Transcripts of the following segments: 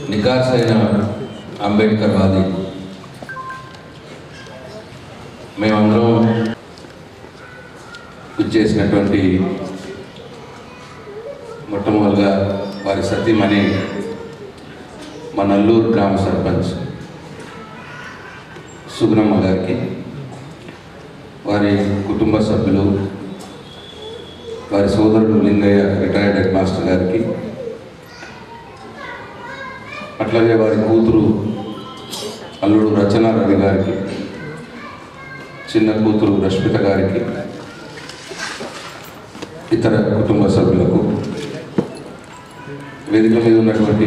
నికార్సైన అంబేద్కర్ వాది మేమందరం ఇచ్చేసినటువంటి మొట్టమొదటిగా వారి సతీమణి మా నల్లూరు గ్రామ సర్పంచ్ సుగుణమ్మ గారికి వారి కుటుంబ సభ్యులు వారి సోదరుడు లింగయ్య రిటైర్డ్ హెడ్ మాస్టర్ గారికి అట్లాగే వారి కూతురు అల్లుడు రచన రవి గారికి చిన్న కూతురు రష్మిత గారికి ఇతర కుటుంబ సభ్యులకు వేదిక మీద ఉన్నటువంటి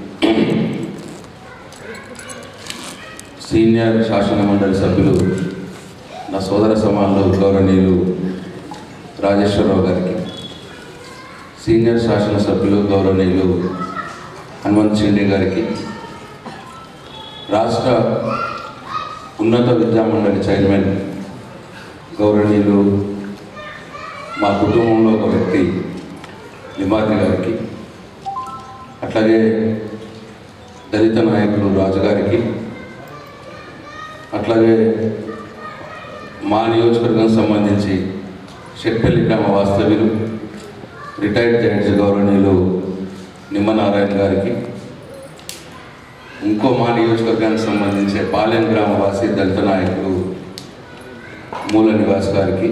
సీనియర్ శాసన మండలి సభ్యులు నా సోదర సమానులు గౌరవనీయులు రాజేశ్వరరావు గారికి సీనియర్ శాసనసభ్యులు గౌరవనీయులు హనుమంత్ షిండే గారికి రాష్ట్ర ఉన్నత విద్యామండలి చైర్మన్ గౌరవనీయులు మా కుటుంబంలో ఒక వ్యక్తి లిమాద్రి గారికి అట్లాగే దళిత నాయకులు రాజుగారికి అట్లాగే మా నియోజకవర్గం సంబంధించి షెట్పల్లి గ్రామ వాస్తవ్యులు రిటైర్డ్ జడ్జి గౌరవనీయులు నిమ్మనారాయణ గారికి ఇంకో మా నియోజకవర్గానికి సంబంధించి పాలెం గ్రామ వాసి దళిత నాయకులు మూల నివాస్ గారికి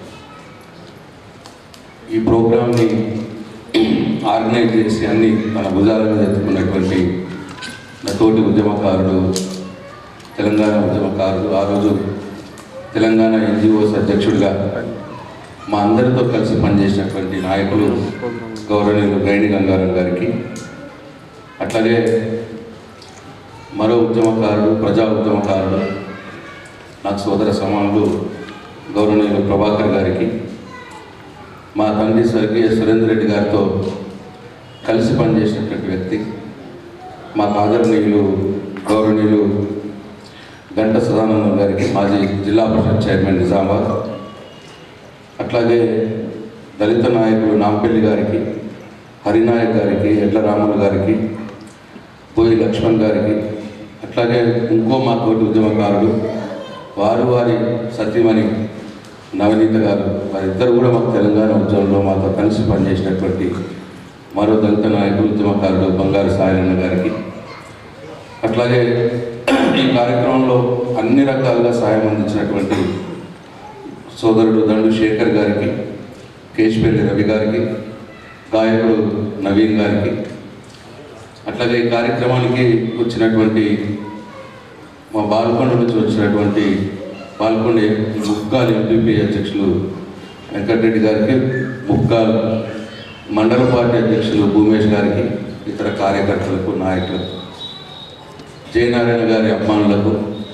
ఈ ప్రోగ్రామ్ని ఆర్గనైజ్ చేసి అన్ని మన భుజాల మీద ఎత్తుకున్నటువంటి నా తోటి ఉద్యమకారుడు తెలంగాణ ఉద్యమకారుడు ఆ రోజు తెలంగాణ ఎన్జిఓస్ అధ్యక్షుడిగా మా అందరితో కలిసి పనిచేసినటువంటి నాయకులు గౌరవనీయులు గైని గంగారం గారికి అట్లాగే మరో ఉద్యమకారుడు ప్రజా ఉద్యమకారుడు నాకు సోదర సమానులు గౌరవనీయులు ప్రభాకర్ గారికి మా తండ్రి స్వర్గీయ సురేందర్ రెడ్డి గారితో కలిసి పనిచేసినటువంటి వ్యక్తి మా ఆదరణీయులు గౌరవనీయులు గంట సదానందం గారికి మాజీ జిల్లా పరిషత్ చైర్మన్ నిజామాబాద్ అట్లాగే దళిత నాయకులు నాంపల్లి గారికి హరినాయక్ గారికి ఎడ్ల రాములు గారికి పోయి లక్ష్మణ్ గారికి అట్లాగే ఇంకో మా తోటి ఉద్యమకారుడు వారు వారి సతీమణి నవనీత గారు వారిద్దరు కూడా మాకు తెలంగాణ ఉద్యమంలో మాతో కలిసి పనిచేసినటువంటి మరో దళిత నాయకులు ఉద్యమకారుడు బంగారు సాయలన్న గారికి అట్లాగే ఈ కార్యక్రమంలో అన్ని రకాలుగా సాయం అందించినటువంటి సోదరుడు దండు శేఖర్ గారికి కేశపల్లి రవి గారికి గాయకుడు నవీన్ గారికి అట్లాగే ఈ కార్యక్రమానికి వచ్చినటువంటి మా బాల్కొండ నుంచి వచ్చినటువంటి పాల్గొండ ముక్కాల్ ఎంపీపీ అధ్యక్షులు వెంకటరెడ్డి గారికి ముక్కాల్ మండల పార్టీ అధ్యక్షులు భూమేష్ గారికి ఇతర కార్యకర్తలకు నాయకులకు జయనారాయణ గారి అమ్మానులకు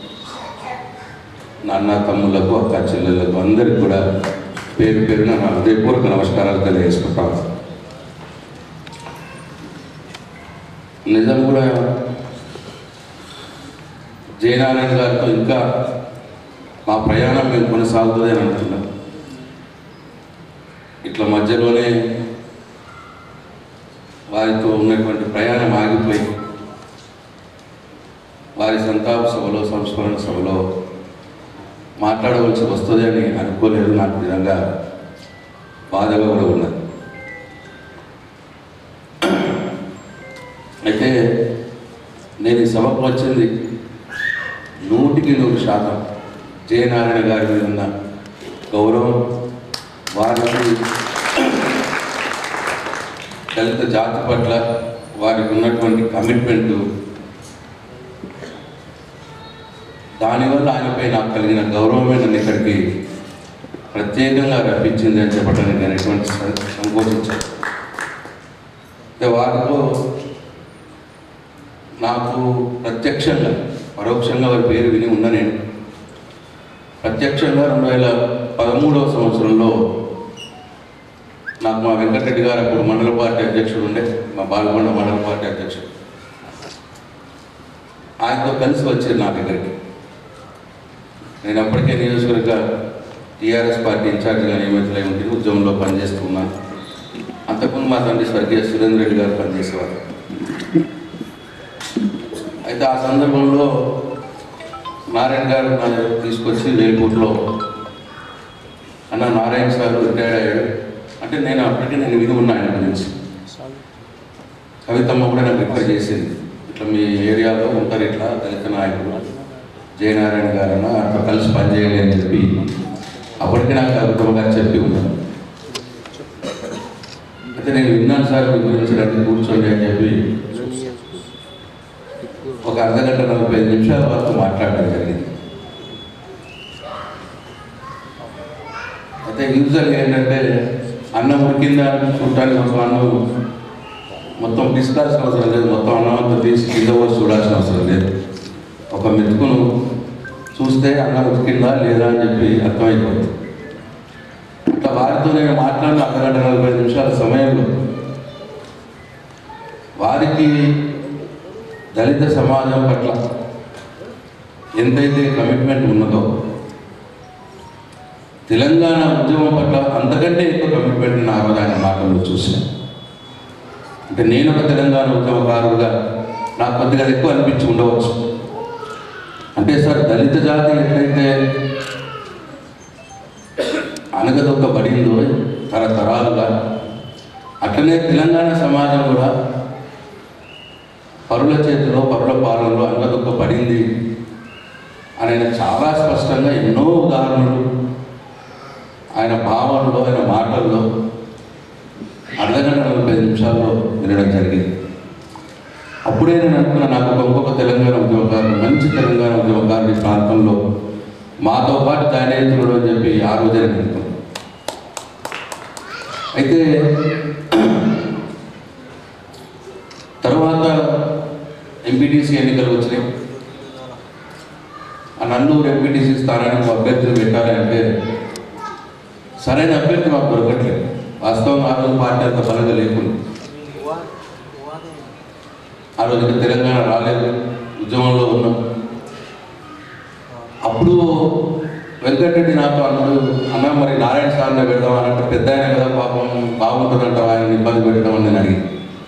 నాన్న తమ్ముళ్లకు అక్క చెల్లెళ్లకు అందరికి కూడా పేరు పేరున నా హృదయపూర్వక నమస్కారాలు తెలియజేసుకుంటాం నిజం కూడా జయనారాయణ గారితో ఇంకా మా ప్రయాణం మేము కొనసాగుతుంది అని అనుకున్నాం ఇట్లా మధ్యలోనే వారితో ఉన్నటువంటి ప్రయాణం ఆగిపోయి వారి సంతాప సభలో సంస్మరణ సభలో మాట్లాడవలసి వస్తుంది అని అనుకోలేదు నాకు నిజంగా బాధగా కూడా ఉన్నది అయితే నేను ఈ సభకు వచ్చింది నూటికి నూరు శాతం జయనారాయణ గారి మీద ఉన్న గౌరవం వారికి దళిత జాతి పట్ల వారికి ఉన్నటువంటి కమిట్మెంటు దానివల్ల ఆయనపై నాకు కలిగిన గౌరవమే నన్ను ఇక్కడికి ప్రత్యేకంగా రప్పించింది అని చెప్పడానికి నేను ఎటువంటి సం- సంకోచించాను అయితే వారితో నాకు ప్రత్యక్షంగా పరోక్షంగా వారి పేరు విని ఉన్న నేను ప్రత్యక్షంగా రెండు వేల పదమూడవ సంవత్సరంలో నాకు మా వెంకటరెడ్డి గారు అప్పుడు మండల పార్టీ అధ్యక్షుడు ఉండే మా బాలకొండ మండల పార్టీ అధ్యక్షుడు ఆయనతో కలిసి వచ్చారు నా దగ్గరికి నేను అప్పటికే నియోజకవర్గ టీఆర్ఎస్ పార్టీ ఇన్ఛార్జిగా నియమితులై ఉండి ఉద్యమంలో పనిచేస్తూ ఉన్నాను అంతకుముందు మా తండ్రి స్వర్గీయ సురేంద్ర రెడ్డి గారు పనిచేసేవారు అయితే ఆ సందర్భంలో నారాయణ గారు నా దగ్గర తీసుకొచ్చి వేల్పూర్లో అన్న నారాయణ సార్ రిటైర్డ్ అయ్యాడు అంటే నేను అప్పటికే నేను విని ఉన్నా ఆయన గురించి కవితమ్మ కూడా నాకు రిఫర్ చేసింది ఇట్లా మీ ఏరియాలో ఉంటారు ఇట్లా దళిత నాయకులు జయనారాయణ గారు అన్న అట్లా కలిసి పనిచేయాలి అని చెప్పి అప్పటికే నాకు కవితమ్మ గారు చెప్పి ఉన్నారు అయితే నేను విన్నాను సార్ మీ గురించి రండి కూర్చోండి అని చెప్పి ఒక అర్ధగంట నలభై ఐదు నిమిషాల వరకు మాట్లాడడం జరిగింది అయితే యూజువల్గా ఏంటంటే అన్నం ఉడికిందా అని చూడటానికి మొత్తం అన్నం మొత్తం పిసుకాల్సిన అవసరం లేదు మొత్తం అన్నం అంతా తీసి కింద పోసి చూడాల్సిన అవసరం లేదు ఒక మెతుకును చూస్తే అన్నం ఉడికిందా లేదా అని చెప్పి అర్థమైపోతుంది అట్లా వారితో నేను మాట్లాడిన అర్ధగంట నలభై ఐదు నిమిషాల సమయంలో వారికి దళిత సమాజం పట్ల ఎంతైతే కమిట్మెంట్ ఉన్నదో తెలంగాణ ఉద్యమం పట్ల అంతకంటే ఎక్కువ కమిట్మెంట్ నా ఆయన మాటల్లో చూశాను అంటే నేను ఒక తెలంగాణ ఉద్యమకారుడుగా నాకు కొద్దిగా ఎక్కువ అనిపించి ఉండవచ్చు అంటే సార్ దళిత జాతి ఎట్లయితే అనగదొక్కబడిందో తరతరాలుగా అట్లనే తెలంగాణ సమాజం కూడా పరుల చేతిలో పరుల పాలనలో అనగదొక్కబడింది అని ఆయన చాలా స్పష్టంగా ఎన్నో ఉదాహరణలు ఆయన భావనలో ఆయన మాటల్లో అర్ధగంట నలభై ఐదు నిమిషాల్లో వినడం జరిగింది అప్పుడే నేను అనుకున్నా నాకు ఒక ఇంకొక తెలంగాణ ఉద్యమకారులు మంచి తెలంగాణ ఉద్యమకారులు ఈ ప్రాంతంలో మాతో పాటు జాయిన్ అవుతున్నాడు అని చెప్పి ఆ రోజే నేను అనుకున్నాను అయితే తర్వాత ఎంపీటీసీ ఎన్నికలు వచ్చినాయి ఆ నన్నూరు ఎంపీటీసీ స్థానానికి అభ్యర్థులు పెట్టాలి అంటే సరైన అభ్యర్థి మాకు దొరకట్లేదు వాస్తవం ఆ రోజు పార్టీ అంత బలంగా లేకుండా ఆ రోజు ఇంకా తెలంగాణ రాలేదు ఉద్యమంలో ఉన్నాం అప్పుడు వెంకటరెడ్డి నాతో అన్నాడు అన్న మరి నారాయణ సార్ని పెడదాం అని అంటే పెద్ద ఆయన కదా పాపం బాగుంటుందంట ఆయన ఇబ్బంది పెట్టడం అని నేను అడిగి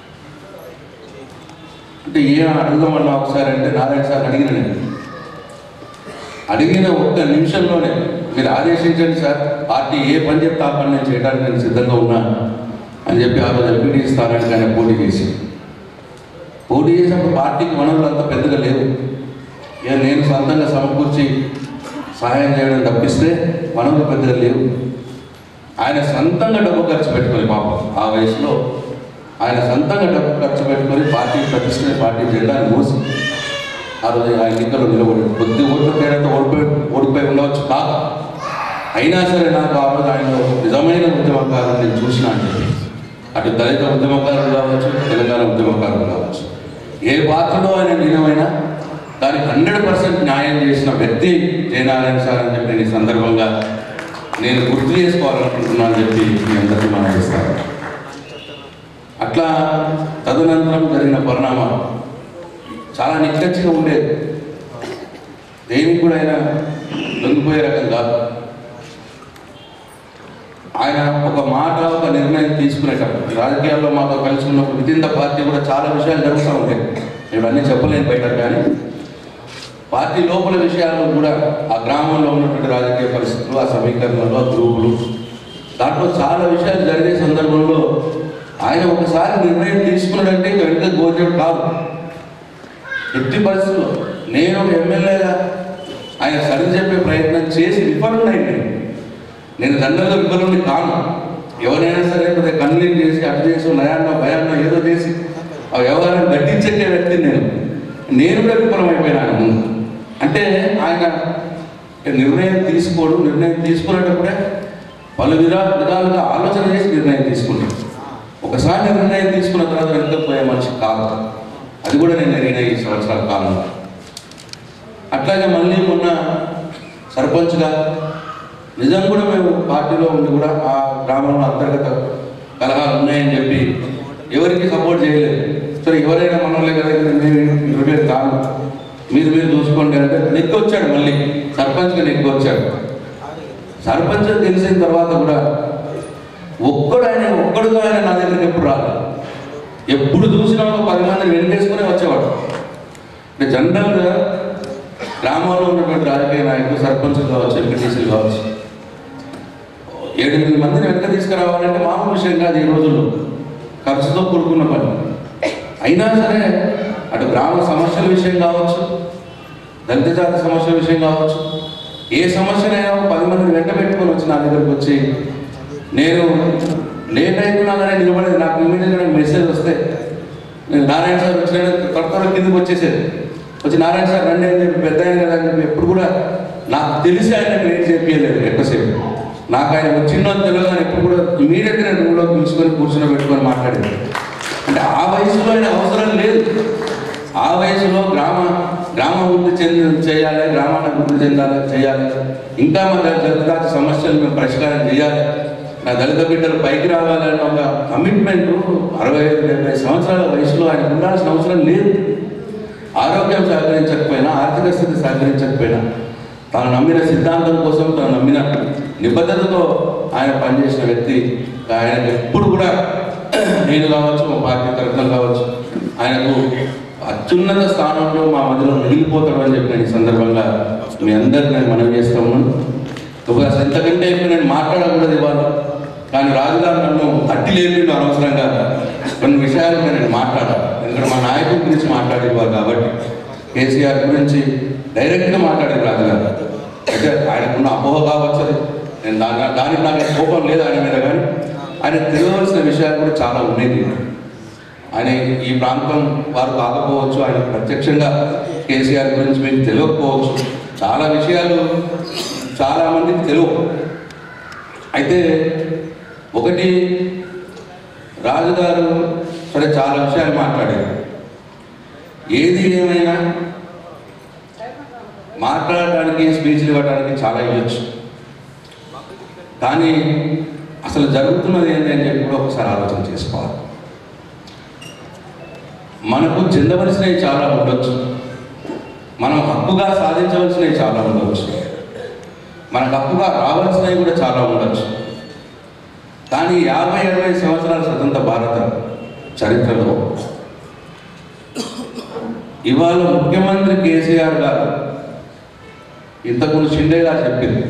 అంటే ఏ అడుగుదామన్నా ఒకసారి అంటే నారాయణ సార్ అడిగిన నేను అడిగిన ఒక్క నిమిషంలోనే మీరు ఆదేశించండి సార్ పార్టీ ఏ పని చెప్తే ఆ పని నేను చేయడానికి నేను సిద్ధంగా ఉన్నా అని చెప్పి ఆ రోజు ఎంపీటీ స్థానానికి ఆయన పోటీ చేసి పోటీ చేసినప్పుడు పార్టీకి వనరులు అంత పెద్దగా లేవు ఇక నేను సొంతంగా సమకూర్చి సహాయం చేయడం తప్పిస్తే వనరులు పెద్దగా లేవు ఆయన సొంతంగా డబ్బు ఖర్చు పెట్టుకొని పాపం ఆ వయసులో ఆయన సొంతంగా డబ్బు ఖర్చు పెట్టుకొని పార్టీ ప్రతిష్ఠని పార్టీ జెండాని మోసి ఆ రోజు ఆయన ఎన్నికల్లో నిలబడి కొద్ది ఓట్ల తేడాతో ఓడిపోయి ఓడిపోయి ఉండవచ్చు కాదు అయినా సరే నాకు ఆ రోజు ఆయన ఒక నిజమైన ఉద్యమకారుని నేను చూసిన అని చెప్పి అటు దళిత ఉద్యమకారులు కావచ్చు తెలంగాణ ఉద్యమకారులు కావచ్చు ఏ పాత్రలో ఆయన లీనమైనా దానికి హండ్రెడ్ పర్సెంట్ న్యాయం చేసిన వ్యక్తి జయనారాయణ సార్ అని చెప్పి నేను ఈ సందర్భంగా నేను గుర్తు చేసుకోవాలనుకుంటున్నాను అని చెప్పి మీ అందరికీ మనం ఇస్తాను అట్లా తదనంతరం జరిగిన పరిణామాలు చాలా నిక్కచ్చిగా ఉండేది దేనికి కూడా ఆయన లొంగిపోయే రకం కాదు ఆయన ఒక మాట ఒక నిర్ణయం తీసుకునేటప్పుడు రాజకీయాల్లో మాతో కలిసి ఉన్నప్పుడు వితిన్ ద పార్టీ కూడా చాలా విషయాలు జరుగుతూ ఉంటాయి ఇవన్నీ చెప్పలేను బయట కానీ పార్టీ లోపల విషయాల్లో కూడా ఆ గ్రామంలో ఉన్నటువంటి రాజకీయ పరిస్థితులు ఆ సమీకరణలు ఆ గ్రూపులు దాంట్లో చాలా విషయాలు జరిగే సందర్భంలో ఆయన ఒకసారి నిర్ణయం తీసుకున్నాడంటే ఇంకా వెనుక గోచరుడు కాదు ఎట్టి పరిస్థితుల్లో నేను ఒక ఎమ్మెల్యేగా ఆయన సరి చెప్పే ప్రయత్నం చేసి విఫలున్నాయండి నేను దండలో విఫలుని కాను ఎవరైనా సరే కొద్దిగా కన్వీన్ చేసి అటు చేసి నయాన్నో భయాన్నో ఏదో చేసి ఆ వ్యవహారం గట్టించే వ్యక్తిని నేను నేను కూడా విఫలమైపోయినాను ముందు అంటే ఆయన నిర్ణయం తీసుకోడు నిర్ణయం తీసుకునేటప్పుడే పలు విధా విధాలుగా ఆలోచన చేసి నిర్ణయం తీసుకుంటాడు ఒకసారి నిర్ణయం తీసుకున్న తర్వాత వెనుకపోయే మనిషి కాదు అది కూడా నేను ఎరిగిన ఈ సంవత్సరాల కాలంలో అట్లాగే మళ్ళీ మొన్న సర్పంచ్గా నిజం కూడా మేము పార్టీలో ఉండి కూడా ఆ గ్రామంలో అంతర్గత కలహాలు ఉన్నాయని చెప్పి ఎవరికి సపోర్ట్ చేయలేదు సరే ఎవరైనా మనోళ్ళే కదా మేము ప్రిపేర్ కాదు మీరు మీరు చూసుకోండి అంటే నెక్కి వచ్చాడు మళ్ళీ సర్పంచ్గా నెక్కి వచ్చాడు సర్పంచ్ తెలిసిన తర్వాత కూడా ఒక్కడు ఆయన ఒక్కడుగా ఆయన నా దగ్గరికి ఎప్పుడు రాదు ఎప్పుడు చూసినా ఒక పది మందిని వెంటేసుకుని వచ్చేవాడు అంటే జనరల్గా గ్రామాల్లో ఉన్నటువంటి రాజకీయ నాయకులు సర్పంచులు కావచ్చు ఎంపీటీసీలు కావచ్చు ఏడెనిమిది మందిని వెనక తీసుకురావాలంటే మామూలు విషయం కాదు ఈ రోజుల్లో ఖర్చుతో కూడుకున్న పని అయినా సరే అటు గ్రామ సమస్యల విషయం కావచ్చు దళిత జాతి సమస్యల విషయం కావచ్చు ఏ సమస్యనైనా ఒక పది మందిని వెంట పెట్టుకొని వచ్చి నా దగ్గరికి వచ్చి నేను లేట్ అయిపోయినా కానీ నిలబడేది నాకు ఇమీడియట్గా నాకు మెసేజ్ వస్తే నేను నారాయణ సార్ వచ్చిన త్వర త్వర కిందకి వచ్చేసేది వచ్చి నారాయణ సార్ రండి అని చెప్పి పెద్ద ఆయన కదా అని చెప్పి ఎప్పుడు కూడా నాకు తెలిసి ఆయన వెయిట్ చేపించలేదు ఎక్కువసేపు నాకు ఆయన వచ్చిందని తెలియదు కానీ ఎప్పుడు కూడా ఇమీడియట్గా నేను రూమ్లో పిలుచుకొని కూర్చొని పెట్టుకొని మాట్లాడేది అంటే ఆ వయసులో ఆయన అవసరం లేదు ఆ వయసులో గ్రామ గ్రామ అభివృద్ధి చెంది చేయాలి గ్రామాన్ని అభివృద్ధి చెందాలి చేయాలి ఇంకా మా దళిత జాతి సమస్యలు మేము పరిష్కారం చేయాలి నా దళిత బిడ్డలు పైకి రావాలన్న ఒక కమిట్మెంట్ అరవై ఐదు డెబ్బై సంవత్సరాల వయసులో ఆయన ఉండాల్సిన అవసరం లేదు ఆరోగ్యం సహకరించకపోయినా ఆర్థిక స్థితి సహకరించకపోయినా తాను నమ్మిన సిద్ధాంతం కోసం తాను నమ్మిన నిబద్ధతతో ఆయన పనిచేసిన వ్యక్తి ఆయనకు ఎప్పుడు కూడా నేను కావచ్చు మా పార్టీ తరఫున కావచ్చు ఆయనకు అత్యున్నత స్థానంలో మా మధ్యలో మిగిలిపోతాడు అని చెప్పి నేను ఈ సందర్భంగా మీ అందరికి నేను మనవి చేస్తా ఉన్నాను ఒక ఎంతకంటే ఎక్కువ నేను మాట్లాడకూడదు ఇవాళ కానీ రాజుగారు నన్ను తట్టి లేపిండు అనవసరంగా కొన్ని విషయాలు నేను మాట్లాడాలి ఎందుకంటే మా నాయకుడి గురించి మాట్లాడేవారు కాబట్టి కేసీఆర్ గురించి డైరెక్ట్గా మాట్లాడారు రాజుగారు అయితే ఆయనకున్న అపోహ కావచ్చు అది. నేను దాని దానికి నాకు కోపం లేదు ఆయన మీద కానీ ఆయన తెలియవలసిన విషయాలు కూడా చాలా ఉన్నాయి ఆయన ఈ ప్రాంతం వారు కాకపోవచ్చు ఆయన ప్రత్యక్షంగా కేసీఆర్ గురించి మీకు తెలియకపోవచ్చు చాలా విషయాలు చాలా మందికి తెలియవు అయితే ఒకటి రాజుగారు సరే చాలా విషయాలు మాట్లాడారు ఏది ఏమైనా మాట్లాడడానికి స్పీచ్లు ఇవ్వడానికి చాలా ఇవ్వచ్చు కానీ అసలు జరుగుతున్నది ఏంటి అని చెప్పి కూడా ఒకసారి ఆలోచన చేసుకోవాలి మనకు చెందవలసినవి చాలా ఉండొచ్చు మనం హక్కుగా సాధించవలసినవి చాలా ఉండవచ్చు మనకు హక్కుగా రావాల్సినవి కూడా చాలా ఉండొచ్చు కానీ యాభై అరవై సంవత్సరాల స్వతంత్ర భారత చరిత్రలో ఇవాళ ముఖ్యమంత్రి కేసీఆర్ గారు ఇంతకుముందు షిండే గారు చెప్పింది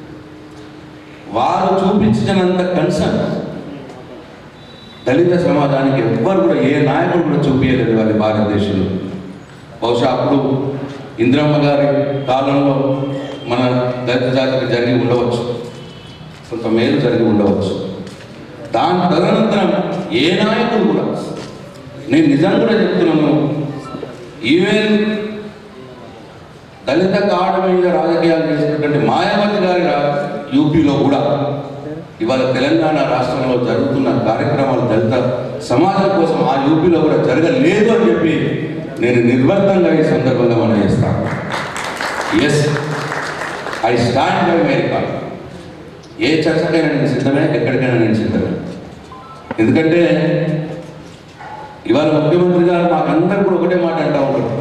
వారు చూపించినంత కన్సర్న్ దళిత సమాజానికి ఎవ్వరు కూడా ఏ నాయకుడు కూడా చూపించలేదు వారి భారతదేశంలో బహుశా అప్పుడు ఇంద్రమ్మ గారి కాలంలో మన దళిత జాతికి జరిగి ఉండవచ్చు కొంత మేలు జరిగి ఉండవచ్చు దాని తదనంతరం ఏ నాయకుడు కూడా నేను నిజం కూడా చెప్తున్నాను ఈవెన్ దళిత కార్డు మీద రాజకీయాలు చేసినటువంటి మాయావతి గారి రా- యూపీలో కూడా ఇవాళ తెలంగాణ రాష్ట్రంలో జరుగుతున్న కార్యక్రమాలు దళిత సమాజం కోసం ఆ యూపీలో కూడా జరగలేదు అని చెప్పి నేను నిర్బంధంగా ఈ సందర్భంగా మనం చేస్తాను yes I stand by America ఏ చర్చకైనా నేను సిద్ధమే ఎక్కడికైనా నేను సిద్ధమే ఎందుకంటే ఇవాళ ముఖ్యమంత్రి గారు మాకందరూ కూడా ఒకటే మాట అంటా ఉంటారు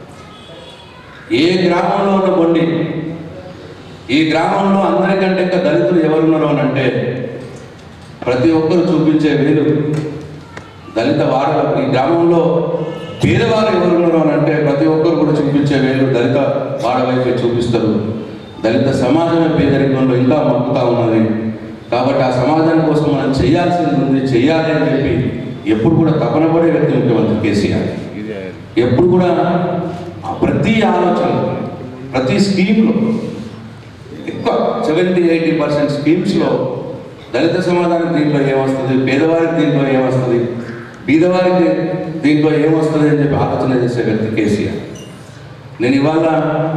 ఏ గ్రామంలో ఉన్న బొండి ఈ గ్రామంలో అందరికంటే ఇంకా దళితులు ఎవరున్నారు అని అంటే ప్రతి ఒక్కరు చూపించే వేలు దళిత వారు ఈ గ్రామంలో పేదవారు ఎవరున్నారు అని అంటే ప్రతి ఒక్కరు కూడా చూపించే వేలు దళిత వాడ వైపే చూపిస్తారు దళిత సమాజమే పేదరికంలో ఇంకా మక్కుతా ఉన్నది కాబట్టి ఆ సమాజం కోసం మనం చేయాల్సింది ఉంది చేయాలి అని చెప్పి ఎప్పుడు కూడా తపన పడే వ్యక్తి ముఖ్యమంత్రి కేసీఆర్ ఎప్పుడు కూడా ఆ ప్రతి ఆలోచన ప్రతి స్కీమ్లో ఎక్కువ సెవెంటీ ఎయిటీ పర్సెంట్ స్కీమ్స్లో దళిత సమాజానికి దీంట్లో ఏమొస్తుంది పేదవారికి దీంట్లో ఏమొస్తుంది బీదవారికి దీంట్లో ఏమొస్తుంది అని చెప్పి ఆలోచన చేసే వ్యక్తి కేసీఆర్ నేను ఇవాళ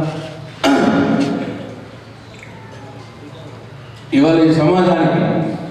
ఇవాళ ఈ సమాజానికి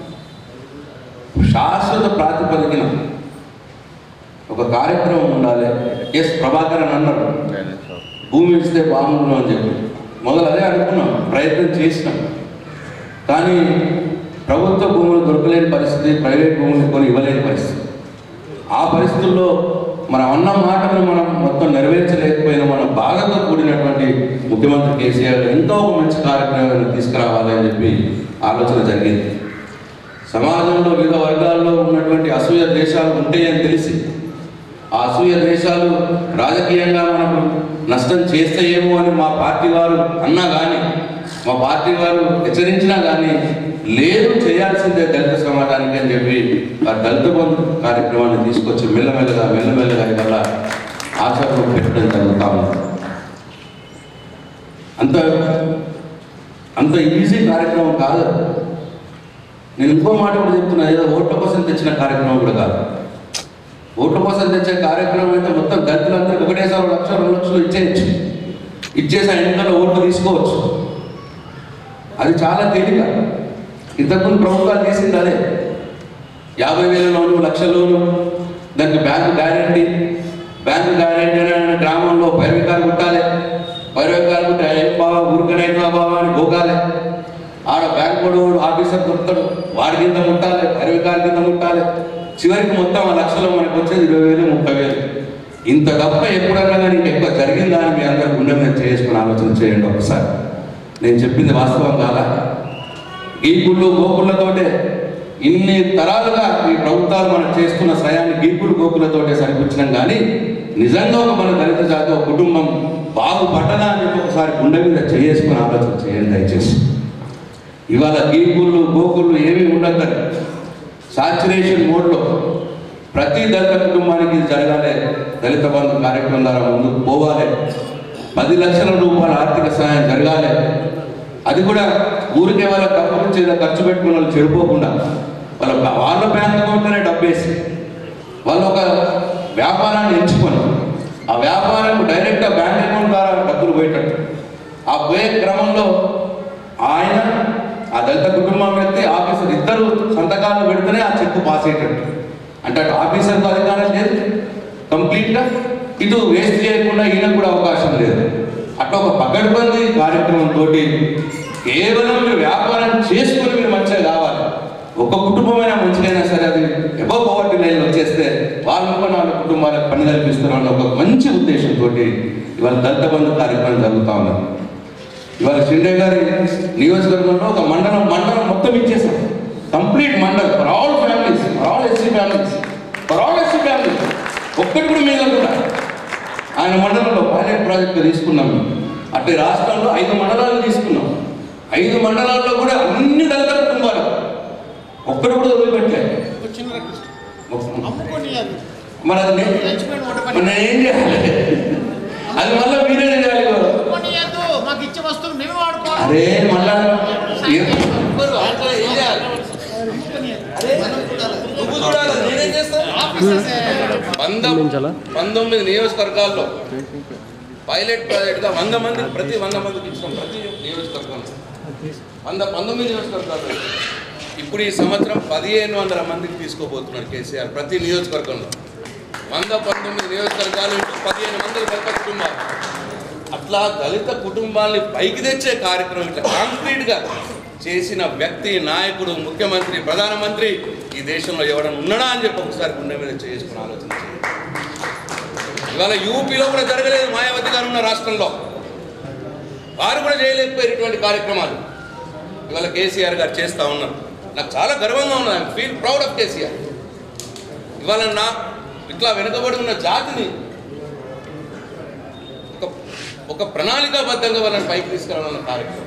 శాశ్వత ప్రాతిపదికన ఒక కార్యక్రమం ఉండాలి ఎస్ ప్రభాకరన్ అన్నారు భూమి ఇస్తే బాగుండు అని చెప్పి మొదలు అదే అనుకున్నాం ప్రయత్నం చేసినాం కానీ ప్రభుత్వ భూములు దొరకలేని పరిస్థితి ప్రైవేట్ భూములు కొని ఇవ్వలేని పరిస్థితి ఆ పరిస్థితుల్లో మనం అన్న మాటను మనం మొత్తం నెరవేర్చలేకపోయిన మన బాధతో కూడినటువంటి ముఖ్యమంత్రి కేసీఆర్ ఎంతో ఒక మంచి కార్యక్రమాన్ని తీసుకురావాలి అని చెప్పి ఆలోచన జరిగింది సమాజంలో వివిధ వర్గాల్లో ఉన్నటువంటి అసూయ దేశాలు ఉంటాయని తెలిసి ఆ అసూయ దేశాలు రాజకీయంగా మనకు నష్టం చేస్తాయేమో అని మా పార్టీ వారు అన్నా కానీ మా పార్టీ వారు హెచ్చరించినా కానీ లేదు చేయాల్సిందే దళిత సమాజానికి అని చెప్పి ఆ దళిత బంధు కార్యక్రమాన్ని తీసుకొచ్చి మెల్లమెల్లగా మెల్లమెల్లగా ఇవాళ ఆచరణలో పెట్టడం జరుగుతా ఉంది అంత అంత ఈజీ కార్యక్రమం కాదు నేను ఇంకో మాట కూడా చెప్తున్నా ఏదో ఓట్ల కోసం తెచ్చిన కార్యక్రమం కూడా కాదు ఓట్ల కోసం తెచ్చే కార్యక్రమం అయితే మొత్తం దళితులందరికీ ఒకటేసారి ఒక లక్ష రెండు లక్షలు ఇచ్చేయచ్చు ఇచ్చేసి ఆ ఎన్నికల్లో ఓట్లు తీసుకోవచ్చు అది చాలా తేలిక ఇంతకుముందు ప్రభుత్వాలు చేసింది అదే యాభై వేల లోను లక్ష లోను దానికి బ్యాంకు గ్యారంటీ బ్యాంకు గ్యారంటీ అనే గ్రామంలో పైరవికాలు కుట్టాలి పైరవికాలు కుట్టి ఏం బావా ఊరికనైనా బావా అని పోగాలి ఆడ బ్యాంక్ కూడా ఆఫీసర్ దొరుకుతాడు వాడి కింద ముట్టాలి పైరవికాల కింద ముట్టాలి చివరికి మొత్తం ఆ లక్షలో మనకు వచ్చేది ఇరవై వేలు ముప్పై వేలు ఇంత తప్ప ఎప్పుడన్నా కానీ ఎక్కువ జరిగిందా అని మీ అందరు గుండె మీద చేసుకుని ఆలోచన చేయండి ఒకసారి నేను చెప్పింది వాస్తవం కాదా గీకుళ్ళు గోకుళ్ళతోటే ఇన్ని తరాలుగా ఈ ప్రభుత్వాలు మనం చేస్తున్న సయాన్ని గీకులు గోకులతోటే సరిపించడం కానీ నిజంగా ఒక మన దళిత జాతి ఒక కుటుంబం బాగుపడ్డదా అని చెప్పి ఒకసారి గుండె మీద చేసుకుని ఆలోచన చేయండి దయచేసి ఇవాళ గీకుళ్ళు గోకుళ్ళు ఏమీ ఉండద్దని సాచురేషన్ మోడ్లో ప్రతి దళిత కుటుంబానికి ఇది జరగాలి దళిత బంధు కార్యక్రమం ద్వారా ముందుకు పోవాలి పది లక్షల రూపాయల ఆర్థిక సహాయం జరగాలి అది కూడా ఊరికే వాళ్ళ డబ్బు నుంచి ఏదో ఖర్చు పెట్టుకున్న వాళ్ళు చెడిపోకుండా వాళ్ళ వాళ్ళ బ్యాంక్ అకౌంట్లోనే డబ్బు వేసి వాళ్ళు ఒక వ్యాపారాన్ని ఎంచుకొని ఆ వ్యాపారం డైరెక్ట్గా బ్యాంక్ అకౌంట్ ద్వారా డబ్బులు పోయేటట్టు ఆ పోయే క్రమంలో ఆయన ఆ దళిత కుటుంబం వ్యక్తి ఆఫీసర్ ఇద్దరు సంతకాలు పెడితేనే ఆ చెక్కు పాస్ అయ్యేటట్టు అంటే అటు ఆఫీసర్కు అధికారం లేదు కంప్లీట్గా ఇటు వేస్ట్ చేయకుండా ఈయనకు కూడా అవకాశం లేదు అట్లా ఒక పకడ్బందీ కార్యక్రమంతో కేవలం మీరు వ్యాపారం చేసుకుని మీరు మంచిగా కావాలి ఒక కుటుంబమైనా మంచిదైనా సరే అది ఎబో పవర్టీ లైన్ వచ్చేస్తే వాళ్ళు కూడా నాలుగు కుటుంబాలకు పని కల్పిస్తున్నారన్న ఒక మంచి ఉద్దేశంతో ఇవాళ దళిత బంధు కార్యక్రమం జరుగుతూ ఉన్నది ఇవాళ షిండే గారి నియోజకవర్గంలో ఒక మండలం మండలం మొత్తం ఇచ్చేసాం కంప్లీట్ మండలం for all families for all SC families for all SC families ఒక్కటి కూడా మిగలకుండా ఆయన మండలంలో పైలట్ ప్రాజెక్ట్ తీసుకున్నాం మేము అట్లా రాష్ట్రంలో ఐదు మండలాలు తీసుకున్నాం ఐదు మండలాల్లో కూడా అన్ని దళిత కుటుంబాలు ఒక్కటి కూడా వదిలిపెట్టలేదు ఒక చిన్న రిక్వెస్ట్ అమ్ముకొని అది మరి అది నేను చచ్చిపోయిన వంట మరి పని నేను ఏం చేయాలి అది మళ్ళీ మీరే చేయాలి కదా. అమ్ముకొని వద్దు మాకు ఇచ్చే వస్తువులు మేమే వాడుకోవాలి అరే మళ్ళా ఏ- ఒక్కరు ఆంధ్ర ఏం చేయాలి? అరే, నువ్వు చూడాలి నేనేం చేస్తాను ఆఫీసర్స్ పంతొమ్మిది పంతొమ్మిది నియోజకవర్గాల్లో పైలట్ ప్రాజెక్ట్గా వంద మంది ప్రతి వంద మందికి ఇచ్చినాం ప్రతి నియోజకవర్గంలో వంద పంతొమ్మిది నియోజకవర్గాల్లో ఇప్పుడు ఈ సంవత్సరం పదిహేను వందల మందికి తీసుకోబోతున్నాడు కేసీఆర్ ప్రతి నియోజకవర్గంలో వంద పంతొమ్మిది నియోజకవర్గాలు ఇంటూ పదిహేను మంది దళిత కుటుంబాలు అట్లా దళిత కుటుంబాల్ని పైకి తెచ్చే కార్యక్రమం ఇట్లా కాంక్రీట్గా చేసిన వ్యక్తి నాయకుడు ముఖ్యమంత్రి ప్రధానమంత్రి ఈ దేశంలో ఎవడన్నా ఉన్నాడా అని చెప్పి ఒకసారి గుండె మీద చేసుకుని ఆలోచన చేయండి ఇవాళ యూపీలో కూడా జరగలేదు మాయావతి గారు ఉన్న రాష్ట్రంలో వారు కూడా చేయలేకపోయారు ఇటువంటి కార్యక్రమాలు ఇవాళ కేసీఆర్ గారు చేస్తూ ఉన్నారు నాకు చాలా గర్వంగా ఉన్నది I feel proud of KCR ఇవాళ నా ఇట్లా వెనుకబడి ఉన్న జాతిని ఒక ఒక ప్రణాళికాబద్ధంగా వాళ్ళని పైకి తీసుకురావాలన్న కార్యక్రమం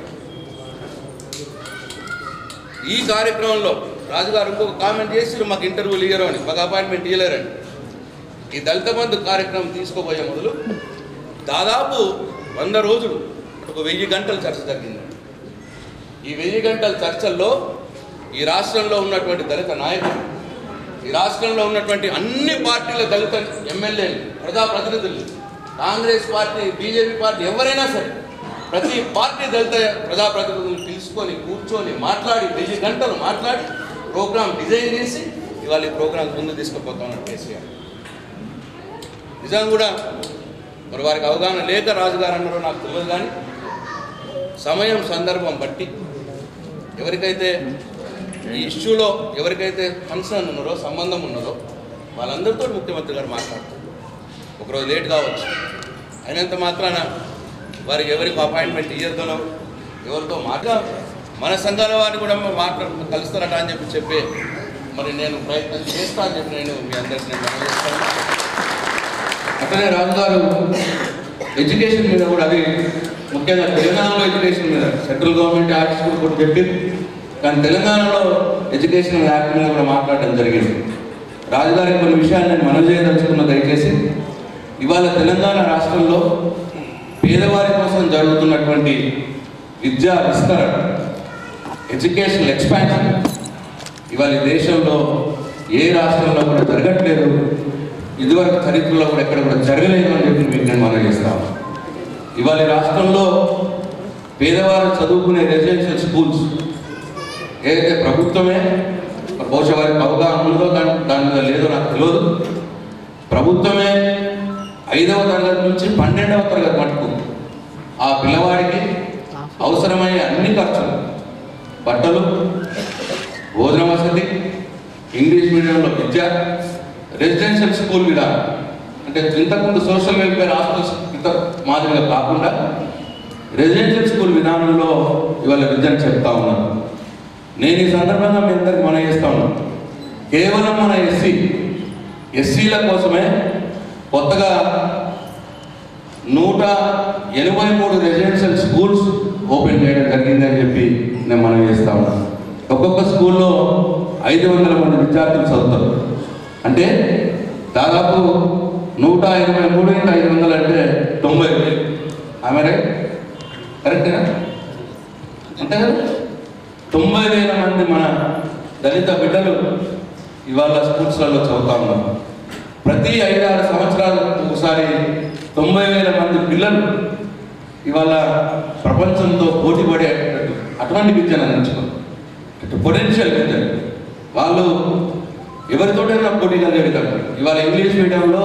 ఈ కార్యక్రమంలో రాజుగారు ఇంకొక కామెంట్ చేసి మాకు ఇంటర్వ్యూలు ఇయ్యరు అని మాకు అపాయింట్మెంట్ ఇయ్యలేరని ఈ దళిత బంధు కార్యక్రమం తీసుకోబోయే మొదలు దాదాపు వంద రోజులు ఒక వెయ్యి గంటల చర్చ జరిగింది ఈ వెయ్యి గంటల చర్చల్లో ఈ రాష్ట్రంలో ఉన్నటువంటి దళిత నాయకులు ఈ రాష్ట్రంలో ఉన్నటువంటి అన్ని పార్టీల దళిత ఎమ్మెల్యేలు ప్రజాప్రతినిధులు కాంగ్రెస్ పార్టీ బీజేపీ పార్టీ ఎవరైనా సరే ప్రతి పార్టీ దళిత ప్రజాప్రతినిధులు పిలుచుకొని కూర్చొని మాట్లాడి వెయ్యి గంటలు మాట్లాడి ప్రోగ్రామ్ డిజైన్ చేసి ఇవాళ ఈ ప్రోగ్రాం ముందు తీసుకుపోతా ఉన్నారు కేసీఆర్ నిజం కూడా మరి వారికి అవగాహన లేక రాజుగారు అన్నారో నాకు తెలియదు కానీ సమయం సందర్భం బట్టి ఎవరికైతే ఈ ఇష్యూలో ఎవరికైతే కన్సర్న్ ఉన్నారో సంబంధం ఉన్నదో వాళ్ళందరితో ముఖ్యమంత్రి గారు మాట్లాడతారు ఒకరోజు లేట్ కావచ్చు అయినంత మాత్రాన వారికి ఎవరికి అపాయింట్మెంట్ ఇయ్యొద్దనో ఎవరితో మాట్లా మన సంఘాల వారిని కూడా మాట్లాడు కలుస్తారట అని చెప్పి చెప్పి మరి నేను ప్రయత్నం చేస్తా అని చెప్పి నేను మీ అందరికీ నేను మనవి చేస్తాను అట్లనే రాజు గారు ఎడ్యుకేషన్ మీద కూడా అది ముఖ్యంగా తెలంగాణలో ఎడ్యుకేషన్ మీద సెంట్రల్ గవర్నమెంట్ యాక్ట్స్ కూడా కొన్ని చెప్పింది కానీ తెలంగాణలో ఎడ్యుకేషన్ యాక్ట్ మీద కూడా మాట్లాడడం జరిగింది రాజుగారి కొన్ని విషయాలు నేను మనం చేయదలుచుకున్న దయచేసి ఇవాళ తెలంగాణ రాష్ట్రంలో పేదవారి కోసం జరుగుతున్నటువంటి విద్యా విస్తరణ ఎడ్యుకేషనల్ ఎక్స్పాన్షన్ ఇవాళ ఈ దేశంలో ఏ రాష్ట్రంలో కూడా జరగట్లేదు ఇదివరకు చరిత్రలో కూడా ఎక్కడ కూడా జరగలేదు అని చెప్పి మీకు నేను మనం చేస్తాను ఇవాళ ఈ రాష్ట్రంలో పేదవారు చదువుకునే రెసిడెన్షియల్ స్కూల్స్ ఏదైతే ప్రభుత్వమే బహుశా వారికి అవగాహన ఉందో దాని దాని మీద లేదో నాకు తెలియదు ప్రభుత్వమే ఐదవ తరగతి నుంచి పన్నెండవ తరగతి మటుకు ఆ పిల్లవాడికి అవసరమయ్యే అన్ని ఖర్చులు బట్టలు భోజన వసతి ఇంగ్లీష్ మీడియంలో విద్య రెసిడెన్షియల్ స్కూల్ విధానం అంటే ఇంతకుముందు సోషల్ వెల్ఫేర్ హాస్టల్స్ ఇంత మాదిరిగా కాకుండా రెసిడెన్షియల్ స్కూల్ విధానంలో ఇవాళ విద్యను చెప్తా ఉన్నాను నేను ఈ సందర్భంగా మీ అందరికి మనం చేస్తా ఉన్నాను కేవలం మన ఎస్సీ ఎస్సీల కోసమే కొత్తగా నూట ఎనభై మూడు రెసిడెన్షియల్ స్కూల్స్ ఓపెన్ చేయడం జరిగిందని చెప్పి నేను మనం చేస్తా ఉన్నాను ఒక్కొక్క స్కూల్లో ఐదు వందల మంది విద్యార్థులు చదువుతారు అంటే దాదాపు నూట ఎనభై మూడు ఇంటూ ఐదు వందలు అంటే తొంభై వేలు ఆమె రైట్ కరెక్టేనా అంతే కదా తొంభై వేల మంది మన దళిత బిడ్డలు ఇవాళ స్కూల్స్లలో చదువుతా ఉన్నారు ప్రతి ఐదారు సంవత్సరాలకు ఒకసారి తొంభై వేల మంది పిల్లలు ఇవాళ ప్రపంచంతో పోటీ పడేటట్టు అటువంటి విద్యను అందించుకోరు పొటెన్షియల్ విద్య వాళ్ళు ఎవరితోటైనా పోటీ కలిగే విధంగా ఇవాళ ఇంగ్లీష్ మీడియంలో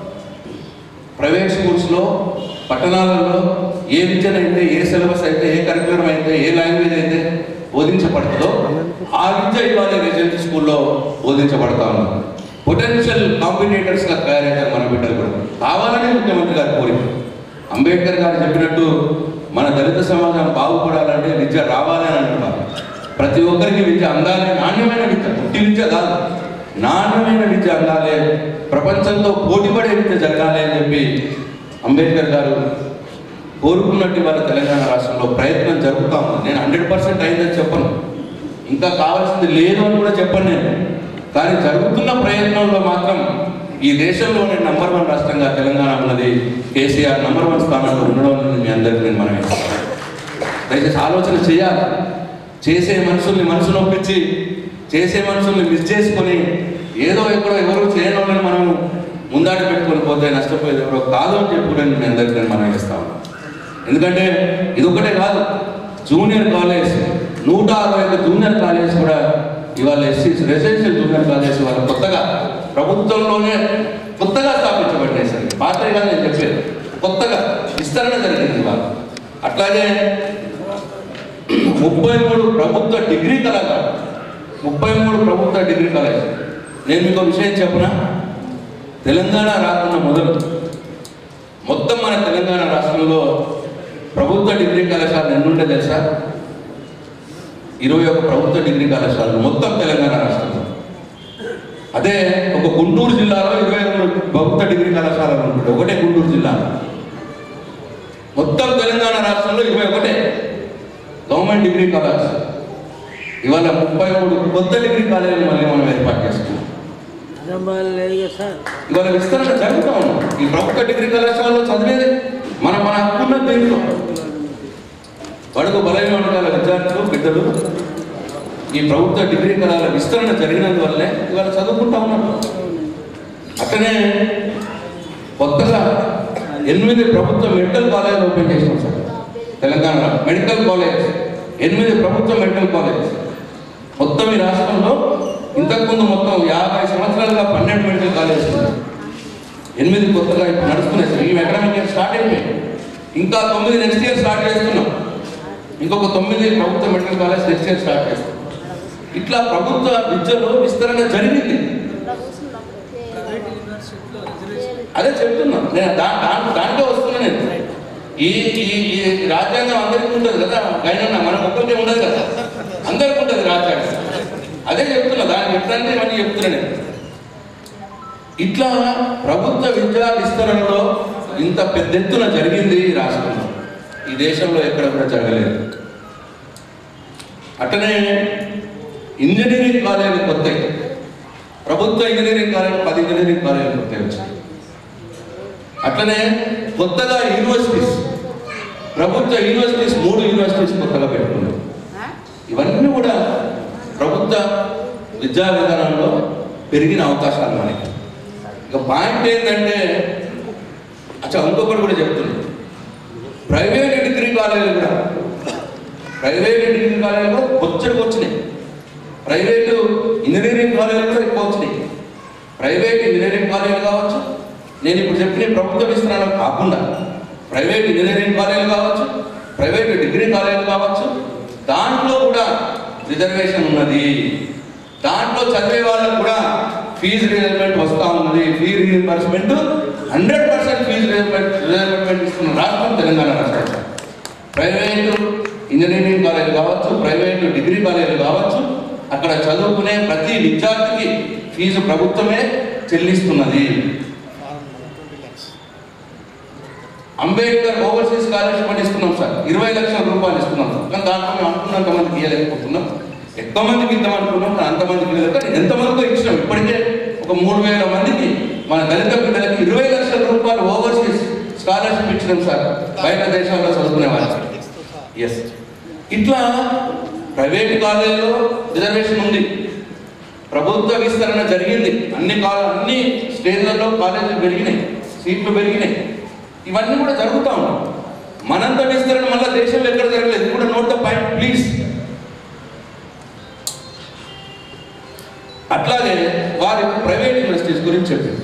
ప్రైవేట్ స్కూల్స్లో పట్టణాలలో ఏ విద్యనైతే ఏ సిలబస్ అయితే ఏ కరికులం అయితే ఏ లాంగ్వేజ్ అయితే బోధించబడుతుందో ఆ విద్య ఇవాళ రెసిడెన్షియల్ స్కూల్లో బోధించబడతా ఉన్నారు పొటెన్షియల్ కాంపిటేటర్స్గా తయారయ్యారు మన బిడ్డలు కూడా కావాలని ముఖ్యమంత్రి గారు కోరిక అంబేద్కర్ గారు చెప్పినట్టు మన దళిత సమాజం బాగుపడాలంటే విద్య రావాలి అని అంటున్నారు ప్రతి ఒక్కరికి విద్య అందాలి నాణ్యమైన విద్య పుట్టి విద్య కాదు నాణ్యమైన విద్య అందాలి ప్రపంచంతో పోటీపడే విద్య జరగాలి అని చెప్పి అంబేద్కర్ గారు కోరుకున్నట్టు ఇవాళ తెలంగాణ రాష్ట్రంలో ప్రయత్నం జరుగుతా ఉంది నేను హండ్రెడ్ పర్సెంట్ అయిందని చెప్పను ఇంకా కావాల్సింది లేదు అని కూడా చెప్పను నేను కానీ జరుగుతున్న ప్రయత్నంలో మాత్రం ఈ దేశంలోనే నంబర్ వన్ రాష్ట్రంగా తెలంగాణ ఉన్నది కేసీఆర్ నంబర్ వన్ స్థానంలో ఉండడం అనేది మీ అందరికీ నేను మనం దయచేసి ఆలోచన చేయాలి చేసే మనుషుల్ని మనసు నొప్పించి చేసే మనుషుల్ని మిస్ చేసుకొని ఏదో ఎక్కడో ఎవరు చేయని వాళ్ళని మనం ముందాట పెట్టుకొని పోతే నష్టపోయేది ఎవరో కాదు అని చెప్పి కూడా నేను మీ అందరికీ నేను మనం చేస్తా ఉన్నాను ఎందుకంటే ఇది ఒకటే కాదు జూనియర్ కాలేజ్ నూట అరవై ఐదు జూనియర్ కాలేజ్ కూడా ఇవాళ ఎస్సీ రెసిడెన్షియల్ జూనియర్ కాలేజ్ వాళ్ళు కొత్తగా ప్రభుత్వంలోనే కొత్తగా స్థాపించబడినాయి సార్ పాత్ర కాదు నేను చెప్పేది కొత్తగా విస్తరణ జరిగింది ఇవాళ అట్లాగే ముప్పై మూడు ప్రభుత్వ డిగ్రీ కళాకారు ముప్పై మూడు ప్రభుత్వ డిగ్రీ కాలేజ్ నేను మీకు ఒక విషయం చెప్పనా తెలంగాణ రాకుండా మొదలు మొత్తం మన తెలంగాణ రాష్ట్రంలో ప్రభుత్వ డిగ్రీ కళాశాలలు ఎన్ని ఉంటే తెలుసా ఇరవై ఒక ప్రభుత్వ డిగ్రీ కళాశాలలు మొత్తం తెలంగాణ రాష్ట్రంలో అదే ఒక గుంటూరు జిల్లాలో ఇరవై రెండు ప్రభుత్వ డిగ్రీ కళాశాలలు ఉంటుంది ఒకటే గుంటూరు జిల్లా మొత్తం తెలంగాణ రాష్ట్రంలో ఇరవై ఒకటే గవర్నమెంట్ డిగ్రీ కాలేజ్ ఇవాళ ముప్పై మూడు కొత్త డిగ్రీ కాలేజీలు మళ్ళీ మనం ఏర్పాటు చేసుకున్నాం అదంబాలు లేదు కదా సార్ ఇవాళ విస్తరణ జరుగుతూ ఉంది ఈ ప్రభుత్వ డిగ్రీ కళాశాలలో చదివేది మన మన హక్కున్న దేంట్లో బడుగు బలైన వర్గాల విద్యార్థులు బిడ్డలు ఈ ప్రభుత్వ డిగ్రీ కళాల విస్తరణ జరిగినందువల్లే ఇవాళ చదువుకుంటా ఉన్నారు అట్లనే కొత్తగా ఎనిమిది ప్రభుత్వ మెడికల్ కాలేజీలు ఓపెన్ చేసినాం సార్ తెలంగాణలో మెడికల్ కాలేజ్ ఎనిమిది ప్రభుత్వ మెడికల్ కాలేజ్ మొత్తం ఈ రాష్ట్రంలో ఇంతకుముందు మొత్తం యాభై సంవత్సరాలుగా పన్నెండు మెడికల్ కాలేజ్ ఉంది ఎనిమిది కొత్తగా ఇప్పుడు నడుస్తున్నాయి సార్ ఈ అకాడమిక్ ఇయర్ స్టార్ట్ అయిపోయింది ఇంకా తొమ్మిది నెక్స్ట్ ఇయర్ స్టార్ట్ చేస్తున్నాం ఇంకొక తొమ్మిది ప్రభుత్వ medical college next year start చేస్తాం ఇట్లా ప్రభుత్వ విద్యలో విస్తరణ జరిగింది అదే చెప్తున్నా నేను దా దాని దానికే వస్తున్నా నేను ఈ ఈ ఈ రాజ్యాంగం అందరికీ ఉంటుంది కదా గైనన్న మనం ఒక్కరికే ఉండదు కదా అందరికీ ఉంటుంది రాజ్యాంగం అదే చెప్తున్నా దాన్ని ఎప్పుడంటే మళ్ళీ చెప్తున్నా నేను ఇట్లా ప్రభుత్వ విద్యా విస్తరణలో ఇంత పెద్ద ఎత్తున జరిగింది ఈ రాష్ట్రంలో ఈ దేశంలో ఎక్కడ కూడా జరగలేదు అట్లనే ఇంజనీరింగ్ కాలేజీలు కొత్తాయి ప్రభుత్వ ఇంజనీరింగ్ కాలేజీలు పది ఇంజనీరింగ్ కాలేజీలు కొత్తాయి వచ్చాయి అట్లనే కొత్తగా యూనివర్సిటీస్ ప్రభుత్వ యూనివర్సిటీస్ మూడు యూనివర్సిటీస్ కొత్తగా పెట్టుకున్నారు ఇవన్నీ కూడా ప్రభుత్వ విద్యా విధానంలో పెరిగిన అవకాశాలు మనకి ఇక పాయింట్ ఏంటంటే అచ్చా ఇంకొకటి కూడా చెప్తున్నాను ప్రైవేట్ డిగ్రీ కాలేజీలు కూడా ప్రైవేట్ డిగ్రీ కాలేజీలు బొచ్చడికి వచ్చినాయి ప్రైవేటు ఇంజనీరింగ్ కాలేజీలు కూడా ఎక్కువ వచ్చినాయి ప్రైవేట్ ఇంజనీరింగ్ కాలేజీలు కావచ్చు నేను ఇప్పుడు చెప్పిన ప్రభుత్వ విస్తరణ కాకుండా ప్రైవేట్ ఇంజనీరింగ్ కాలేజీలు కావచ్చు ప్రైవేట్ డిగ్రీ కాలేజీలు కావచ్చు దాంట్లో కూడా రిజర్వేషన్ ఉన్నది దాంట్లో చదివే వాళ్ళకు కూడా ఫీజు రిజర్వ్మెంట్ వస్తూ ఉన్నది fee reimbursement hundred percent fees reimbursement reimbursement ఇస్తున్న రాష్ట్రం తెలంగాణ రాష్ట్రం ప్రైవేటు ఇంజనీరింగ్ కాలేజ్ కావచ్చు ప్రైవేటు డిగ్రీ కాలేజీలు కావచ్చు అక్కడ చదువుకునే ప్రతి విద్యార్థికి ఫీజు ప్రభుత్వమే చెల్లిస్తున్నది అంబేద్కర్ ఓవర్సీస్ స్కాలర్షిప్ అని ఇస్తున్నాం సార్ ఇరవై లక్షల రూపాయలు ఇస్తున్నాం సార్ కానీ దాంట్లో మేము అనుకున్నంత మందికి ఇవ్వలేకపోతున్నాం ఎక్కువ మందికి ఇద్దాం అనుకున్నాం కానీ అంతమందికి ఇవ్వలేదు కానీ ఎంతమందికో ఇచ్చినాం ఇప్పటికే ఒక మూడు వేల మందికి మన దళిత బిడ్డలకి ఇరవై లక్షల రూపాయలు ఓవర్సీస్ స్కాలర్షిప్ ఇచ్చినాం సార్ బయట దేశాల్లో చదువుకునే వాళ్ళకి ఎస్ ఇట్లా ప్రైవేట్ కాలేజీలో రిజర్వేషన్ ఉంది ప్రభుత్వ విస్తరణ జరిగింది అన్ని కాల అన్ని స్టేజ్లలో కాలేజీలు పెరిగినాయి సీట్లు పెరిగినాయి ఇవన్నీ కూడా జరుగుతూ ఉన్నాయి మనంత విస్తరణ మళ్ళీ దేశంలో ఎక్కడ జరగలేదు ఇది కూడా నోట్ ద పాయింట్ ప్లీజ్ అట్లాగే వారి ప్రైవేట్ యూనివర్సిటీస్ గురించి చెప్పింది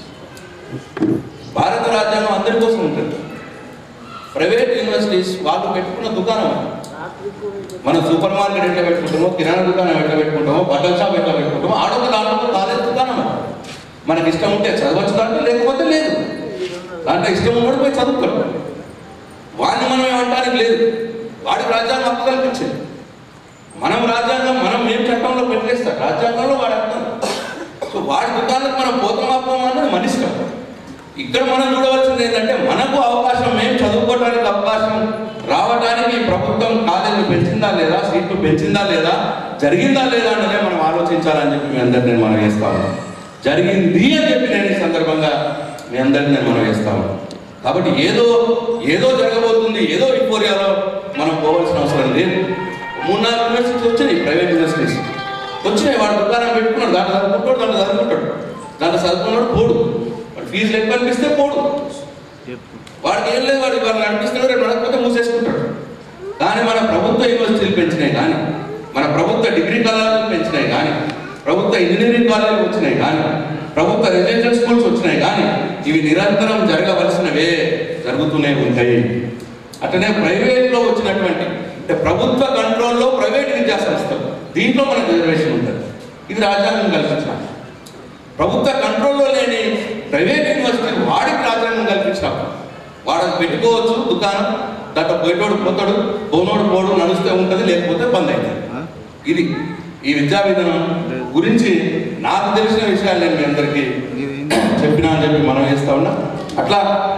భారత రాజ్యాంగం అందరి కోసం ఉంటుంది ప్రైవేట్ యూనివర్సిటీస్ వాళ్ళు పెట్టుకున్న దుకాణం అది. మనం సూపర్ మార్కెట్ ఎట్లా పెట్టుకుంటామో కిరాణా దుకాణం ఎట్లా పెట్టుకుంటామో బట్టల షాప్ ఎట్లా పెట్టుకుంటామో ఆడొక దాంట్లో కాలేజ్ దుకాణం అది. మనకి ఇష్టం ఉంటే చదవచ్చు దాంట్లో లేకపోతే లేదు దాంట్లో ఇష్టం ఉన్నప్పుడు పోయి చదువుతాడు వాడిని మనం ఏమంటానికి లేదు వాడికి రాజ్యాంగం హక్కు కల్పించింది మనం రాజ్యాంగం మనం మేము చట్టంలో పెట్టేస్తాం రాజ్యాంగంలో వాడు అర్థం సో వాడి దుకాణానికి మనం పోతామా పోమా అన్నది మన ఇష్టం ఇక్కడ మనం చూడవలసింది ఏంటంటే మనకు అవకాశం మేము చదువుకోవడానికి అవకాశం రావడానికి ప్రభుత్వం కాలేజీలు పెంచిందా లేదా సీట్లు పెంచిందా లేదా జరిగిందా లేదా అన్నదే మనం ఆలోచించాలని చెప్పి మీ అందరినీ నేను మనం వేస్తాము జరిగింది అని చెప్పి నేను ఈ సందర్భంగా మీ అందరినీ నేను మనం వేస్తాము కాబట్టి ఏదో ఏదో జరగబోతుంది ఏదో విక్టోరియాలో మనం పోవాల్సిన అవసరం లేదు మూడు నాలుగు యూనివర్సిటీస్ వచ్చినాయి ప్రైవేట్ యూనివర్సిటీస్ వచ్చినాయి వాడు దుకాణం పెట్టుకున్నాడు దాంట్లో చదువుకుంటాడు దాంట్లో చదువుకుంటాడు దాంట్లో చదువుకున్నాడు పోడు వాడు ఫీజులు ఎక్కువ అనిపిస్తే పోడు వాడికి ఏం లేదు వాడు వాడు నడిపిస్తున్నాడు రేపు నడకపోతే మూసేసుకుంటాడు కానీ మన ప్రభుత్వ యూనివర్సిటీలు పెంచినాయి కానీ మన ప్రభుత్వ డిగ్రీ కళాశాలలు పెంచినాయి కానీ ప్రభుత్వ ఇంజనీరింగ్ కాలేజీలు వచ్చినాయి కానీ ప్రభుత్వ రెసిడెన్షియల్ స్కూల్స్ వచ్చినాయి కానీ ఇవి నిరంతరం జరగవలసినవే జరుగుతూనే ఉంటాయి అట్లనే ప్రైవేట్లో వచ్చినటువంటి అంటే ప్రభుత్వ కంట్రోల్లో ప్రైవేట్ విద్యా సంస్థలు దీంట్లో మనకు రిజర్వేషన్ ఉంటుంది ఇది రాజ్యాంగం కల్పించిన ప్రభుత్వ కంట్రోల్లో లేని ప్రైవేట్ యూనివర్సిటీ వాడికి రాజ్యాంగం కల్పించినప్పుడు వాడు అది పెట్టుకోవచ్చు దుకాణం దాంట్లో పోయేటోడు పోతాడు పోనోడు పోడు నడుస్తూ ఉంటుంది లేకపోతే బంద్ అవుతుంది ఇది ఈ విద్యా విధానం గురించి నాకు తెలిసిన విషయాలు నేను మీ అందరికీ చెప్పినా అని చెప్పి మనం చేస్తా ఉన్నా అట్లా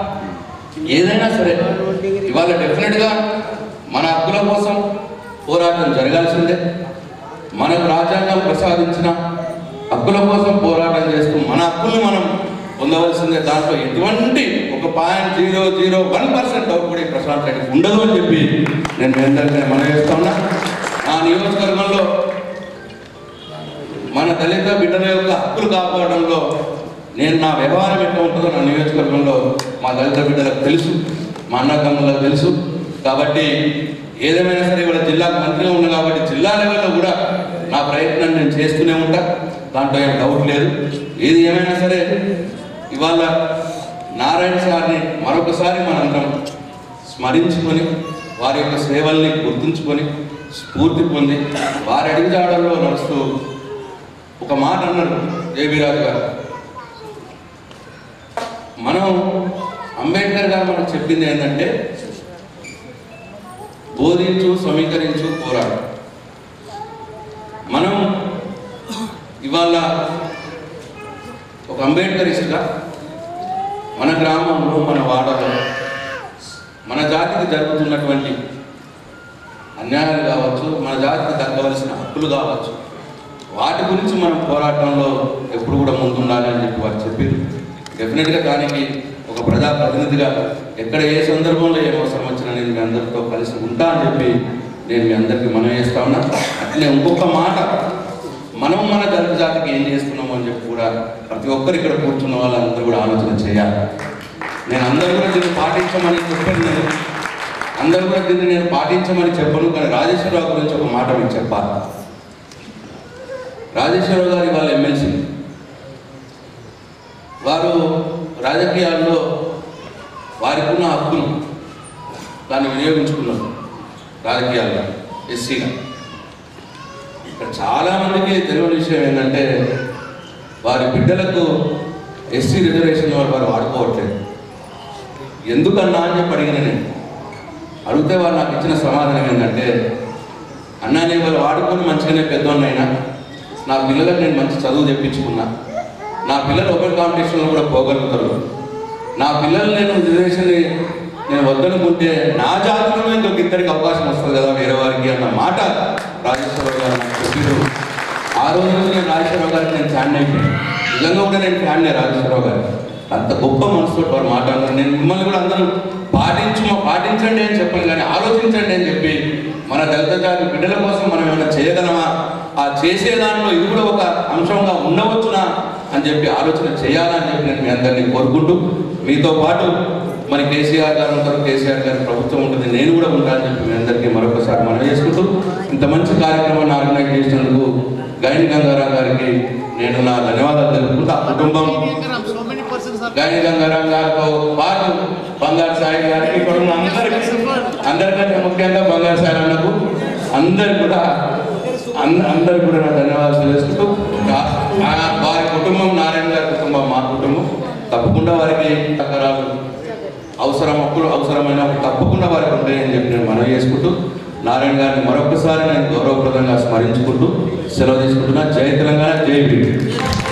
ఏదైనా సరే ఇవాళ డెఫినెట్గా మన హక్కుల కోసం పోరాటం జరగాల్సిందే మనకు రాజ్యాంగం ప్రసాదించిన హక్కుల కోసం పోరాటం చేస్తూ మన హక్కుల్ని మనం పొందవలసిందే దాంట్లో ఎటువంటి ఒక point zero zero one percent doubt కూడా ఈ ప్రశాంత్ రెడ్డికి ఉండదు అని చెప్పి నేను మీ అందరికీ మనం చేస్తా ఉన్నా ఆ నియోజకవర్గంలో మన దళిత బిడ్డల యొక్క హక్కులు కాపాడడంలో నేను నా వ్యవహారం ఎట్లా ఉంటుందో నా నియోజకవర్గంలో మా దళిత బిడ్డలకు తెలుసు మా అన్నదమ్ములకు తెలుసు కాబట్టి ఏదేమైనా సరే ఇవాళ జిల్లాకు మంత్రిగా ఉన్నా కాబట్టి జిల్లా లెవెల్లో కూడా నా ప్రయత్నం నేను చేస్తూనే ఉంటా దాంట్లో ఏం డౌట్ లేదు ఏది ఏమైనా సరే ఇవాళ నారాయణ సార్ని మరొకసారి మనందరం స్మరించుకొని వారి యొక్క సేవల్ని గుర్తుంచుకొని స్ఫూర్తి పొంది వారి అడుగుజాడల్లో నడుస్తూ ఒక మాట అన్నారు జేబీ రాజు గారు మనం అంబేద్కర్ గారు మనకు చెప్పింది ఏంటంటే బోధించు సమీకరించు పోరాడు మనం ఇవాళ ఒక అంబేద్కరిస్ట్గా మన గ్రామంలో మన వాడలో మన జాతికి జరుగుతున్నటువంటి అన్యాయాలు కావచ్చు మన జాతికి దక్కవలసిన హక్కులు కావచ్చు వాటి గురించి మనం పోరాటంలో ఎప్పుడు కూడా ముందుండాలి అని చెప్పి వారు చెప్పారు డెఫినెట్గా దానికి ఒక ప్రజాప్రతినిధిగా ఎక్కడ ఏ సందర్భంలో ఏ అవసరం వచ్చినా నేను మీ అందరితో కలిసి ఉంటా అని చెప్పి నేను మీ అందరికీ మనం చేస్తా ఉన్నా అట్లే ఇంకొక మాట మనం మన దళిత జాతికి ఏం చేస్తున్నాము అని చెప్పి కూడా ప్రతి ఒక్కరు ఇక్కడ కూర్చున్న వాళ్ళందరూ కూడా ఆలోచన చేయాలి నేను అందరూ కూడా దీన్ని పాటించమని చెప్పాను నేను అందరూ కూడా దీన్ని నేను పాటించమని చెప్పను కానీ రాజేశ్వరరావు గురించి ఒక మాట మీకు చెప్పాలి రాజేశ్వరరావు గారి వాళ్ళ ఎమ్మెల్సీ వారు రాజకీయాల్లో వారికి ఉన్న హక్కును దాన్ని వినియోగించుకున్నారు రాజకీయాల్లో ఎస్సీగా ఇక్కడ చాలామందికి తెలియని విషయం ఏంటంటే వారి బిడ్డలకు ఎస్సీ రిజర్వేషన్ వారు వారు వాడుకోవట్లేదు ఎందుకన్నా అని చెప్పి అడిగిన నేను అడిగితే వారు నాకు ఇచ్చిన సమాధానం ఏంటంటే అన్నా నేను వాళ్ళు వాడుకొని మంచిగానే పెద్దోన్నైనా నా పిల్లలకు నేను మంచి చదువు తెప్పించుకున్నా నా పిల్లలు ఓపెన్ కాంపిటీషన్లో కూడా పోగలుగుతారు నా పిల్లలు నేను రిజర్వేషన్ నేను వద్దనుకుంటే నా జాతిలో ఇంకొక ఇద్దరికి అవకాశం వస్తుంది కదా వేరే వారికి అన్న మాట రాజేశ్వరరావు గారు నాకు చెప్పారు ఆ రోజు నుంచి నేను రాజేశ్వరరావు గారికి నేను ఫ్యాన్ అయిపోయాను నిజంగా కూడా నేను ఫ్యాన్నే రాజేశ్వరరావు గారు అంత గొప్ప మనసుతో వారు మాట్లాడుతున్నారు నేను మిమ్మల్ని కూడా అందరూ పాటించు పాటించండి అని చెప్పాను కానీ ఆలోచించండి అని చెప్పి మన దళిత జాతి బిడ్డల కోసం మనం ఏమైనా చేయగలమా ఆ చేసే దాంట్లో ఇది కూడా ఒక అంశంగా ఉండవచ్చునా అని చెప్పి ఆలోచన చేయాలని చెప్పి నేను మీ అందరినీ కోరుకుంటూ మీతో పాటు మరి కేసీఆర్ గారు ఉంటారు కేసీఆర్ గారి ప్రభుత్వం ఉంటుంది నేను కూడా ఉంటానని చెప్పి మీ అందరికీ మరొకసారి మనం చేసుకుంటూ ఇంత మంచి కార్యక్రమాన్ని ఆర్గనైజ్ చేసినందుకు గైని గంగారాం గారికి నేను నా ధన్యవాదాలు తెలుపుకుంటూ ఆ కుటుంబం so many persons are Gaini Gangaram గారితో పాటు బంగారు సాయి గారికి ఇక్కడ ఉన్న అందరికీ అందరికంటే ముఖ్యంగా బంగారు సాయి అన్నకు అందరు కూడా అంద అందరు కూడా నా ధన్యవాదాలు తెలుసుకుంటూ ఆ- ఆ- వారి కుటుంబం నారాయణ గారి కుటుంబం మా కుటుంబం తప్పకుండా వారికి తగ్గరాలు అవసరం అప్పుడు అవసరమైన తప్పకుండా వారికి ఉంటాయని చెప్పి నేను మనవి చేసుకుంటూ నారాయణ గారిని మరొకసారి నేను గౌరవప్రదంగా స్మరించుకుంటూ సెలవు తీసుకుంటున్నా జై తెలంగాణ జై బీ